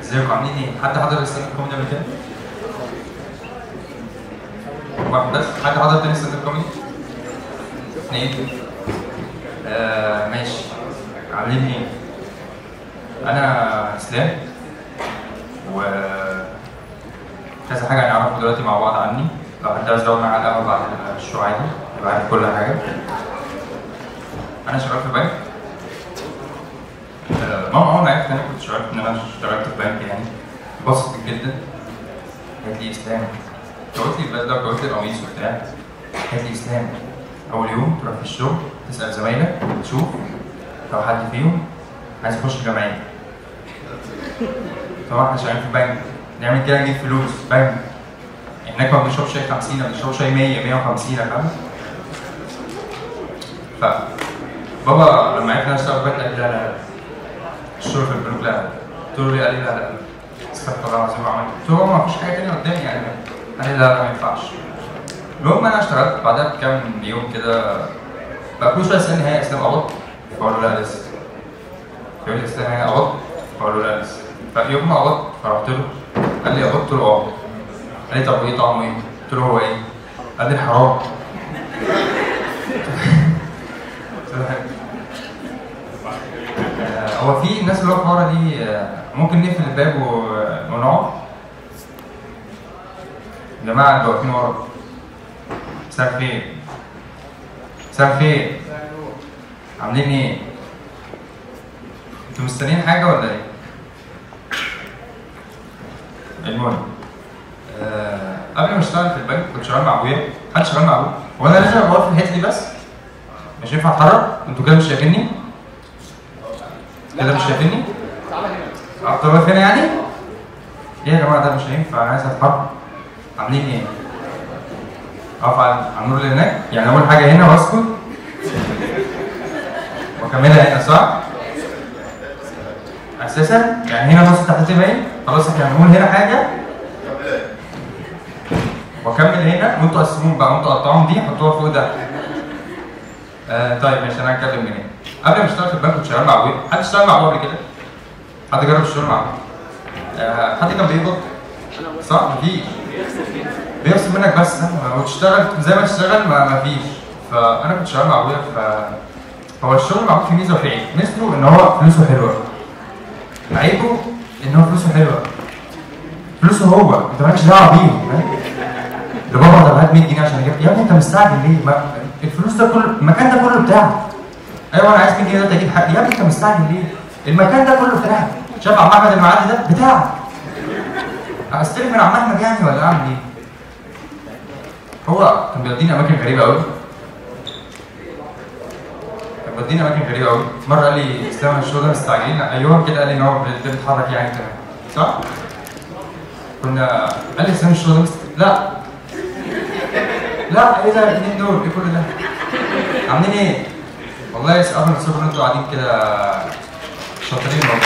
ازيكم عاملين ايه؟ حد حضر الستاند اب كوميدي قبل كده؟ واحد بس؟ حد حضر تاني ستاند اب كوميدي؟ اثنين؟ آه ماشي عاملين ايه؟ انا اسلام و كذا حاجه هنعرفها دلوقتي مع بعض عني لو حد عايز يقعد معايا على القهوه بعد الشو عادي يبقى عارف كل حاجه انا شغال في بنك آه، ماما اول ما عرفت ان انا كنت شغال ان انا اشتغلت في بنك يعني بسطت جدا قالت لي اسلام جوزت لي البدله وجوزت لي القميص وبتاع قالت لي اسلام اول يوم تروح في الشغل تسال زمايلك تشوف لو حد فيهم عايز يخش جمعيه طبعا احنا شغالين في بنك نعمل كده نجيب فلوس بنك هناك ما بنشربش شاي 50 ما بنشربش شاي 100 150 فاهم ف بابا لما عرفت ان انا اشتغل في بنك قال لي لا لا لا الشغل في البنوك لا قلت له ليه قال لي لا لا استغفر الله العظيم وعملت قلت له هو ما فيش حاجه تانيه قدامي يعني قال لي لا لا ما ينفعش المهم انا اشتغلت بعدها بكام يوم كده بقى كل شويه يسالني هي اسلام قبض فاقول له لا لسه يقول لي اسلام هي قبض فاقول له لا لسه فيوم ما قبضت فرحت له قال لي قبضت له اه قال لي طب وايه طعمه ايه؟ قلت له هو ايه؟ قال لي حرام قلت له حلو. آه، هو في الناس اللي واقفه ورا دي آه، ممكن نقفل الباب و- ونقعد يا جماعه اللي واقفين ورا مساء الخير مساء الخير عاملين ايه؟ انتوا مستنيين حاجه ولا ايه؟ المهم آه، قبل ما اشتغل في البنك كنت شغال مع ابويا حد شغال مع ابويا هو انا لازم ابقى واقف في الحته دي بس مش ينفع اتحرك انتوا كده مش شايفيني كده مش شايفيني افضل واقف هنا يعني ايه يا جماعه ده مش هينفع انا عايز اتحرك عاملين ايه اقف على على النور اللي هناك يعني اول حاجه هنا واسكت واكملها هنا صح اساسا يعني هنا نص تحت باين خلاص احنا هنقول هنا حاجه واكمل هنا وانتوا قسموهم بقى وانتوا قطعوهم دي حطوها فوق ده آه طيب ماشي انا هتكلم من هنا قبل ما اشتغل في البنك كنت شغال مع ابويا حد اشتغل مع ابويا قبل كده؟ حد جرب الشغل مع ابويا؟ آه حد كان بيقبض؟ صح؟ مفيش بيخصم منك بس وتشتغل زي ما تشتغل ما مفيش فانا كنت شغال مع ابويا ف هو الشغل مع ابويا فيه ميزه وفيه عيب ميزته ان هو فلوسه حلوه عيبه ان هو فلوسه حلوه فلوسه هو انت مالكش دعوه بيه فاهم؟ لبابا طب هات 100 جنيه عشان اجيب يا ابني انت مستعجل ليه؟ ما الفلوس ده كله المكان ده كله بتاعك ايوه انا عايز 100 جنيه دلوقتي اجيب حاجه يا ابني انت مستعجل ليه؟ المكان ده كله بتاعك شايف عم احمد المعادي ده بتاعك استلف من عم احمد يعني ولا اعمل ايه؟ هو كان بيوديني اماكن غريبه قوي كان بيوديني اماكن غريبه قوي مره قال لي اسلام الشغل ده مستعجلين ايوه كده قال لي ان هو بت- بيتحرك يعني تمام صح؟ كنا قال لي اسلام الشغل ده مست... لا لا ايه ده الاثنين دول ايه كل ده؟ عاملين ايه؟ والله يسألوا نفسكم ان انتوا قاعدين كده شاطرين والله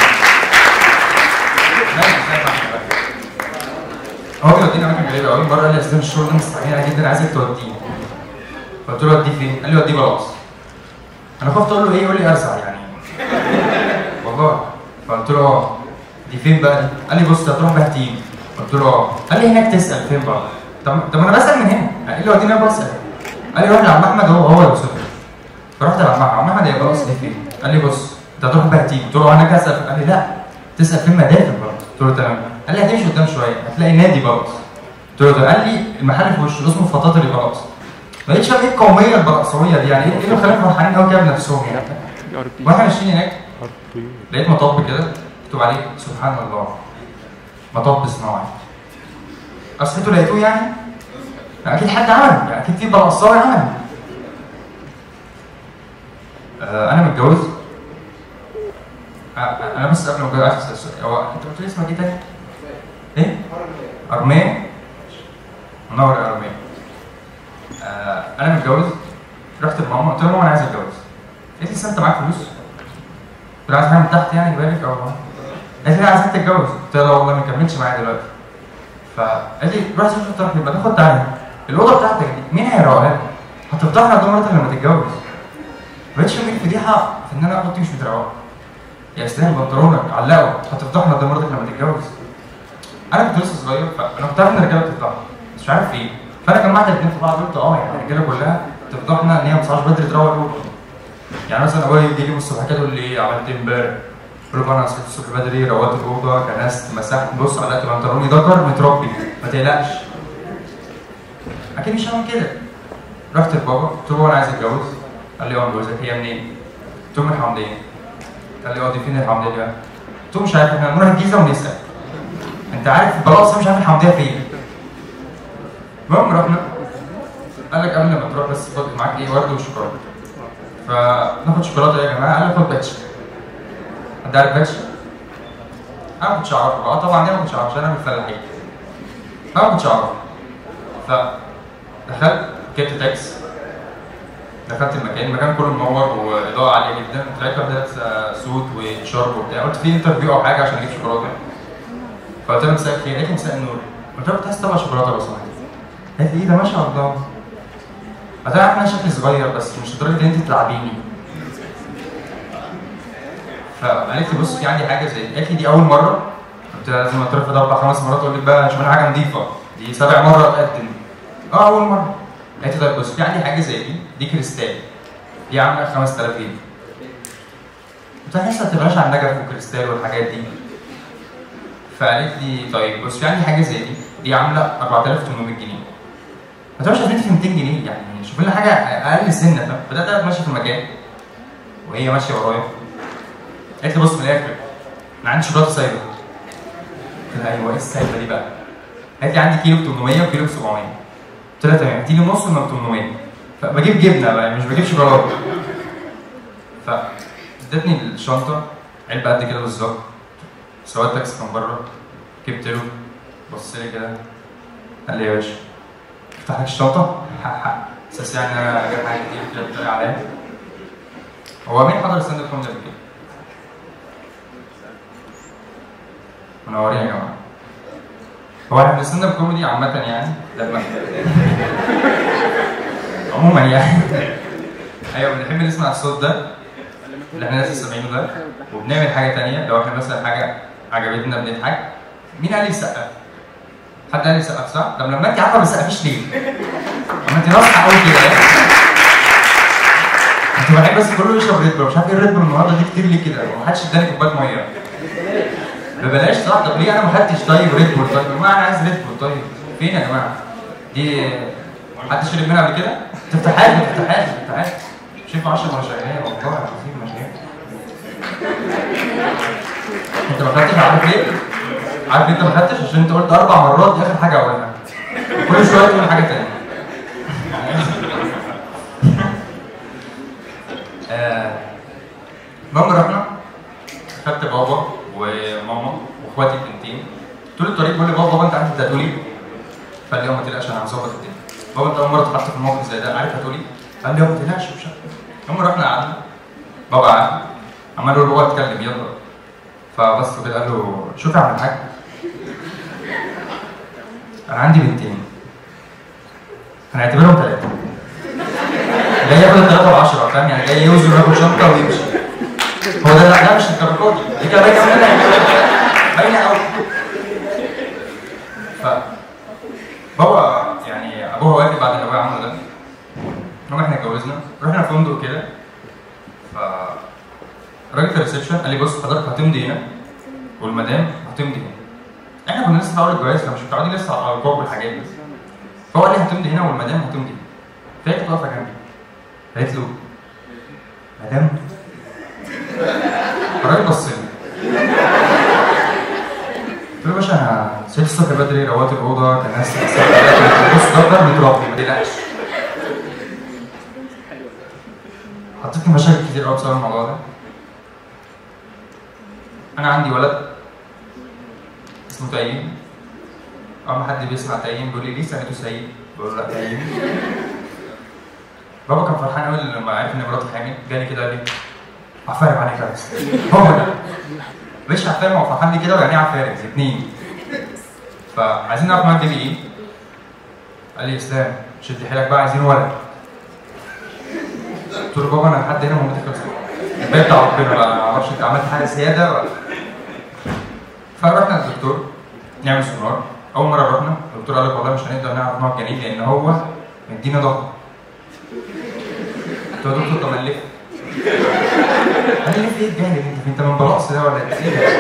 لا مش عارف أعمل حاجة. هو بيوديني اماكن غريبه قوي مره قال لي اسلام الشغل ده مستعجل عليه جدا عايزك توديه قلت له اوديه فين؟ قال لي وديه بلاص انا خفت اقول له ايه يقول لي ارزع يعني والله فقلت له اه دي فين بقى دي؟ قال لي بص هتروح بهتيم قلت له اه قال لي هناك تسال فين بقى؟ طب طب انا بسال من هنا قال لي وديني انا بسال قال لي روح لعم احمد هو هو اللي وصف لي. فرحت لعم احمد عم احمد هي بلاص دي فين؟ قال لي بص انت هتروح بهتيم قلت له هناك اسال قال لي لا تسال فين مدافع برضه قلت له تمام قال لي هتمشي قدام شويه هتلاقي نادي بلاص قلت له ده قال لي المحل في وشه اسمه فطاطري بلاص ما لقيتش فاهم ايه القوميه البلاصويه دي يعني ايه إيه اللي خلاهم فرحانين قوي كده بنفسهم يعني واحنا ماشيين هناك لقيت مطب كده مكتوب عليه سبحان الله مطب صناعي اصل انتوا لقيتوه يعني؟ يعني اكيد حد عمل يعني اكيد في بلاصاوي عمل آه انا متجوز آه انا بس قبل ما اتجوز عايز اسال سؤال هو انت قلت لي اسمك ايه تاني؟ ايه؟ ارميه منور يا ارميه آه انا متجوز رحت لماما قلت لها ماما انا عايز اتجوز قالت لي "أصل انت معاك فلوس؟ قلت لها عايز حاجه من تحت يعني بالك او قالت لي عايزك تتجوز قلت لها لا والله ما كملتش معايا دلوقتي فقالت لي روح شوف الطرح يبقى تاخد تعالى الاوضه بتاعتك دي مين هيروقها لك؟ هتفضحنا قدام مراتك لما تتجوز ما بقتش فاهم إيه الفضيحه في ان انا اوضتي مش متروقه يا اسلام بنطلونك علقه هتفضحنا قدام مراتك لما تتجوز انا كنت لسه صغير فانا كنت عارف ان الرجاله بتفضحنا بس مش عارف ايه فانا جمعت الاثنين في بعض قلت اه يعني الرجاله كلها تفضحنا ان هي ما تصحاش بدري تروق الاوضه يعني مثلا ابويا يجي لي من الصبح كده يقول لي ايه عملت ايه امبارح؟ قلت له انا صحيت الصبح بدري روقت الاوضه كنست مسحت بص علقت بنطلوني ذكر متربي ما تقلقش اكيد مش هعمل كده رحت لبابا قلت له انا عايز اتجوز قال لي اه متجوزك هي منين؟ قلت له من الحمديه قال لي اه دي فين الحمديه دي بقى؟ قلت له مش عارف احنا نروح الجيزه ونسال انت عارف بلاصه مش عارف الحمديه فين المهم رحنا قال لك قبل ما تروح بس خد معاك ايه ورد وشوكولاته فناخد شوكولاته يا جماعه قال لي خد باتش انت عارف باتش؟ انا ما كنتش اعرفه اه طبعا انا ما كنتش اعرفه انا من الفلاحين انا ما كنتش اعرفه فدخلت جبت تاكس دخلت المكان المكان كله منور واضاءه عاليه جدا لقيت واحده لابسه سوت وشرب وبتاع قلت في انترفيو او حاجه عشان اجيب شوكولاته فقلت لها مساء الخير قالت لي مساء النور قلت لها كنت عايز طبق شوكولاته لو سمحت قالت لي ايه ده ما شاء الله قلت لها عارف انا شكلي صغير بس مش لدرجه ان انت تلعبيني فقالت لي بص في عندي حاجه زي دي قالت لي دي اول مره قلت لها لازم اترفض اربع خمس مرات اقول لك بقى شوف حاجه نظيفه دي سبع مرات اتقدم اه اول مره قالت لي طيب بص في عندي حاجه زي دي دي كريستال دي عامله 5000 جنيه قلت لها لسه ما تبقاش على النجف وكريستال والحاجات دي فقالت لي طيب بص في عندي حاجه زي دي دي عامله 4800 جنيه ما تبقاش عايزين في 200 جنيه يعني شوف لنا حاجه اقل سنه فاهم بدات اتمشى في المكان وهي ماشيه ورايا قالت لي بص من الاخر انا عندي شوكولاته سايبه قلت لها ايوه ايه السايبه دي بقى؟ قالت لي عندي كيلو ب 800 وكيلو ب 700 قلت لها تمام اديني نص من 800 فبجيب جبنه بقى يعني مش بجيب شوكولاته فادتني الشنطه علبه قد كده بالظبط سواق التاكسي كان بره جبت له بص لي كده قال لي يا باشا افتح لك الشنطه اساس يعني انا جايب حاجه كتير كده بتطلع عليا هو مين حضر ستاند اب كوميدي قبل كده؟ منورين يا جماعه هو احنا في الستاند اب كوميدي عامة يعني لما عموما يعني ايوه بنحب نسمع الصوت ده اللي احنا لسه سامعينه ده وبنعمل حاجة تانية لو احنا مثلا حاجة عجبتنا بنضحك مين قال لي يسقف؟ حد قال لي يسقف صح؟ طب لما انت عارفة ما تسقفيش ليه؟ لما انت ناصحة قوي كده انت بحب بس كله يشرب ريد بول مش عارف ايه الريد بول النهارده دي كتير ليه كده؟ ما حدش اداني كوبايه ميه ببلاش صح طب ليه انا ما خدتش طيب ريد بول طيب يا جماعه انا عايز ريد بول طيب فين يا جماعه؟ دي حد شرب منها قبل كده؟ تفتحها لي تفتحها لي تفتحها لي شايف 10 مشاريع والله العظيم مشاريع انت ما خدتش عارف ليه؟ عارف انت ما خدتش عشان انت قلت اربع مرات دي اخر حاجه اقولها كل شويه تقول حاجه ثانيه المهم رحنا خدت بابا وماما واخواتي البنتين طول الطريق بيقول لي بابا بابا انت عارف انت هتقول ايه؟ فقال لي اه ما تقلقش انا هظبط الدنيا بابا انت اول مره تتحط في موقف زي ده عارف هتقول ايه؟ قال لي اه ما تقلقش مش عارف المهم رحنا قعدنا بابا قعد عمال يقول بابا اتكلم يلا فبص كده قال له شوف يا عم الحاج انا عندي بنتين هنعتبرهم ثلاثه جاي ياخد الثلاثه ب 10 فاهم يعني جاي يوزن وياخد شنطه ويمشي هو ده لا ده مش الكركودي دي كده باينه منها باينه قوي ف بابا يعني ابوها واقف بعد اللي ابويا عمله ده المهم احنا اتجوزنا رحنا فندق كده ف الراجل في الريسبشن قال لي بص حضرتك هتمضي هنا والمدام هتمضي هنا احنا كنا لسه في اول الجواز فمش متعودين لسه على الالقاب والحاجات دي فهو قال لي هتمضي هنا والمدام هتمضي هنا فهي كانت واقفه جنبي قالت له مدام الراجل بص لي قلت له يا باشا انا صحيت الصبح بدري روقت الاوضه كان ناس بص ده ده متربي ما تقلقش حطيتني مشاكل كتير قوي بسبب الموضوع ده انا عندي ولد اسمه تايم اول ما حد بيسمع تايم بيقول لي ليه سميته سعيد بقول له لا تايم بابا كان فرحان قوي لما عرف ان مراته حامل جالي كده قال لي عفارم عليك يا بس هو ده مش عفارم هو فرحان لي كده ويعني ايه عفارم الاثنين فعايزين نعرف معاك بيبي ايه قال لي اسلام شد حيلك بقى عايزين ولد قلت له بابا انا لحد هنا مامتي خلصت الباقي بتاع ربنا بقى ما اعرفش انت عملت حاجه زياده ولا فرحنا للدكتور نعمل سونار اول مره رحنا الدكتور قال لك والله مش هنقدر نعرف نوع الجنين لان هو مدينا ضغط قلت له يا دكتور طب نلف قال لي لف ايه الجهل انت انت من بلاص ده ولا ايه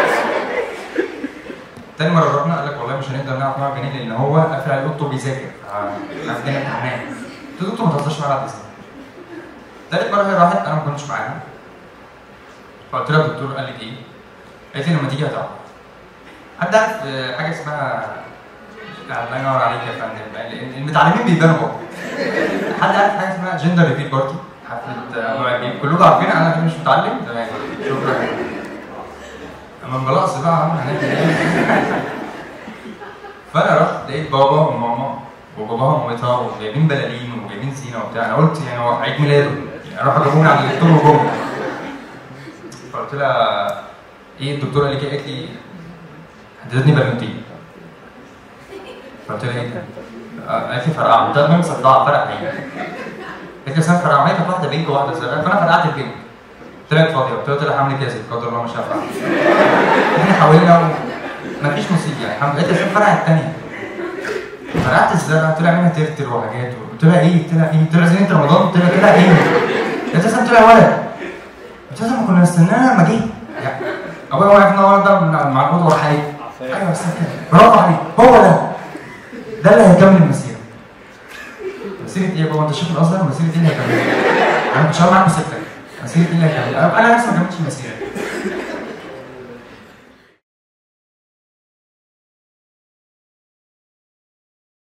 تاني مرة رحنا قال لك والله مش هنقدر نعرف نوع الجنين لأن هو قافل على الدكتور بيذاكر آه، عندنا امتحانات قلت له دكتور ما تهزرش معايا بعد إذنك تالت مرة هي راحت أنا ما كنتش معاها فقلت لها الدكتور قال لك إيه؟ قالت لي لما تيجي هتعرف حد عارف آه، حاجة اسمها الله ينور عليك يا فندم ال- المتعلمين بيبانوا بقى حد عارف حاجة اسمها جندر ريفيل بارتي؟ حفلة آه، معجبين كلكم عارفين أنا مش متعلم تمام شكرا اما انبلقص بقى عم هنعمل ايه فانا رحت لقيت بابا وماما وباباها ومامتها وجايبين بلالين وجايبين زينه وبتاع انا قلت يعني هو عيد ميلاده يعني راحوا جابوني على الدكتور وجم فقلت لها ايه الدكتوره قالت لي قالت لي ادتني بالونتين فقلت لها ايه ده؟ آه، قالت لي فرقعه قلت لها المهم صدعت فرق عيني قالت لي بس انا فرقعه كانت واحده بينك وواحده زرقاء فانا فرقعت البينك طلعت فاضيه قلت لها قلت لها هعمل ايه يا ست قدر الله ما شاء فعل احنا حاولنا و- مفيش نصيب يعني الحمد لله قالت لي فرقعه الثانيه فرقعت الزرقاء طلع منها ترتر وحاجات قلت لها ايه؟ قلت لها ايه؟ قلت لها زي انت رمضان قلت لها طلع ايه؟ قالت لي طلع ولد قلت لها ما كنا نستناه لما جه يعني ابويا واقف النهارده مع الأوضة وراح قايل ايوه بس كده برافو عليك هو ده ده اللي هيكمل المسيره مسيره ايه يا بابا انت شايف اصلا مسيره ايه اللي هيكملها؟ انا كنت شغال معاك مسيرتك مسيره ايه اللي هيكملها؟ انا لسه ما كملتش المسيره